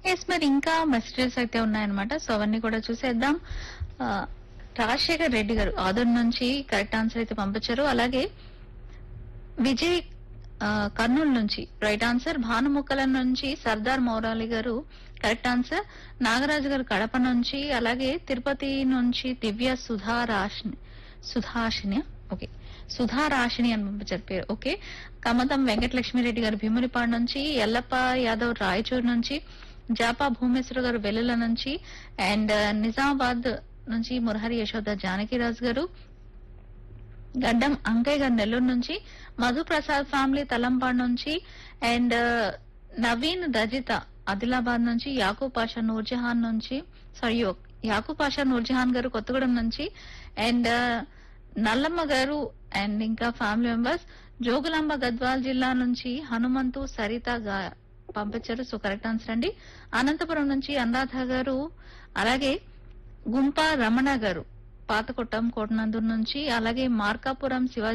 yes మరి ఇంకా messages అయితే ఉన్నాయన్నమాట సో అవన్నీ కూడా చూసేద్దాం ఆ, రాజశేఖర్ రెడ్డి గారు ఆదర్ నుంచి కరెక్ట్ ఆన్సర్ అయితే పంపించారు అలాగే విజయ్ ఆ, కర్నూలు నుంచి రైట్ ఆన్సర్ భానుముక్కల నుంచి సర్దార్ మౌరాలి గారు కరెక్ట్ ఆన్సర్ నాగరాజు గారు కడప నుంచి అలాగే తిరుపతి నుంచి దివ్య సుధారాషిని సుధాషిని ఓకే సుధారాషిని అని పంపించారు పేరు ఓకే కమతం వెంకటలక్ష్మిరెడ్డి గారు భీమునిపాడు నుంచి ఎల్లప్ప యాదవ్ రాయచూరు నుంచి జాపా భూమేశ్వర గారు వెల్లుల నుంచి అండ్ నిజామాబాద్ నుంచి మురహరి యశోద జానకిరాజు గారు గడ్డం అంకయ్య గారు నెల్లూరు నుంచి మధుప్రసాద్ ఫ్యామిలీ తలంపాడు నుంచి అండ్ నవీన్ రజిత ఆదిలాబాద్ నుంచి యాకూబ్ పాషా నూర్జహాన్ నుంచి సారీ యాకూబ్ పాషా నూర్జహాన్ గారు కొత్తగూడెం నుంచి అండ్ నల్లమ్మ గారు అండ్ ఇంకా ఫ్యామిలీ మెంబర్స్ జోగులాంబ గద్వాల్ జిల్లా నుంచి హనుమంతు సరిత గా- పంపించారు సో కరెక్ట్ ఆన్సర్ అండి అనంతపురం నుంచి అనురాధ గారు అలాగే గుంప రమణ గారు పాతకొట్టం కోటనందూరు నుంచి అలాగే మార్కాపురం శివాజీ